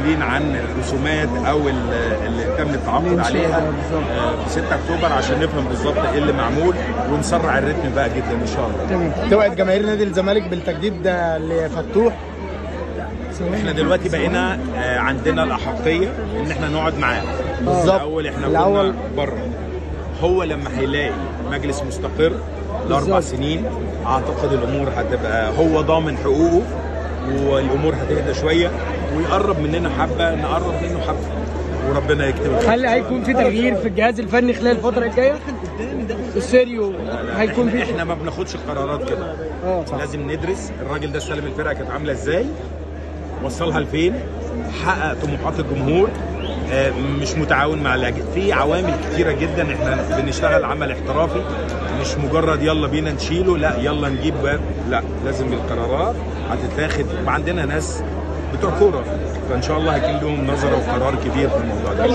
مسؤولين عن الرسومات او ال- اللي تم التعاقد عليها آه، في 6 اكتوبر عشان نفهم بالظبط ايه اللي معمول ونسرع الريتم بقى جدا ان شاء الله توعد جماهير نادي الزمالك بالتجديد ده لفتوح احنا دلوقتي بقينا آه، عندنا الاحقيه ان احنا نقعد معاه بالظبط. الاول احنا الأول- كنا بره هو لما هيلاقي مجلس مستقر لاربع سنين اعتقد الامور هتبقى هو ضامن حقوقه والامور هتهدى شويه ويقرب مننا حبه نقرب منه حبه وربنا يكتب هل هيكون في تغيير في الجهاز الفني خلال الفترة الجاية؟ السيريو هيكون في احنا ما بناخدش قرارات كده اه لازم ندرس الراجل ده استلم الفرقه كانت عامله ازاي وصلها لفين حقق طموحات الجمهور آه، مش متعاون مع اللاجئ في عوامل كتيره جدا احنا بنشتغل عمل احترافي مش مجرد يلا بينا نشيله لا يلا نجيب باب لا لازم القرارات هتتاخد يبقى عندنا ناس بتوع كوره فان شاء الله هيكون لهم نظره وقرار كبير في الموضوع ده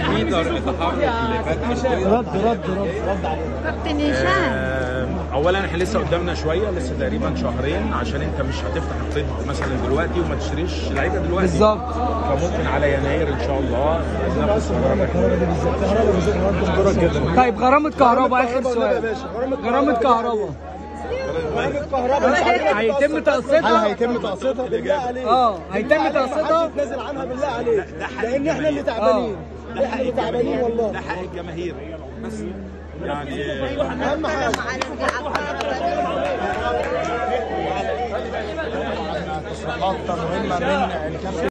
رد رد رد رد عليه كابتن هشام آه، اولا احنا لسه قدامنا شويه لسه تقريبا شهرين عشان انت مش هتفتح الطب مثلا دلوقتي وما تشتريش لعيبه دلوقتي بالظبط فممكن على يناير ان شاء الله ناخد قرار طيب غرامة كهرباء آخر سؤال غرامة كهرباء هيتم هل تقسيطها؟ هيتم تقسيطها بالله عليك اه هيتم تقسيطها؟ نازل عنها بالله عليك ده حق لان احنا اللي تعبانين احنا اللي تعبانين والله ده حق الجماهير بس يعني اهم حاجه تصريحات مهمه من الكابتن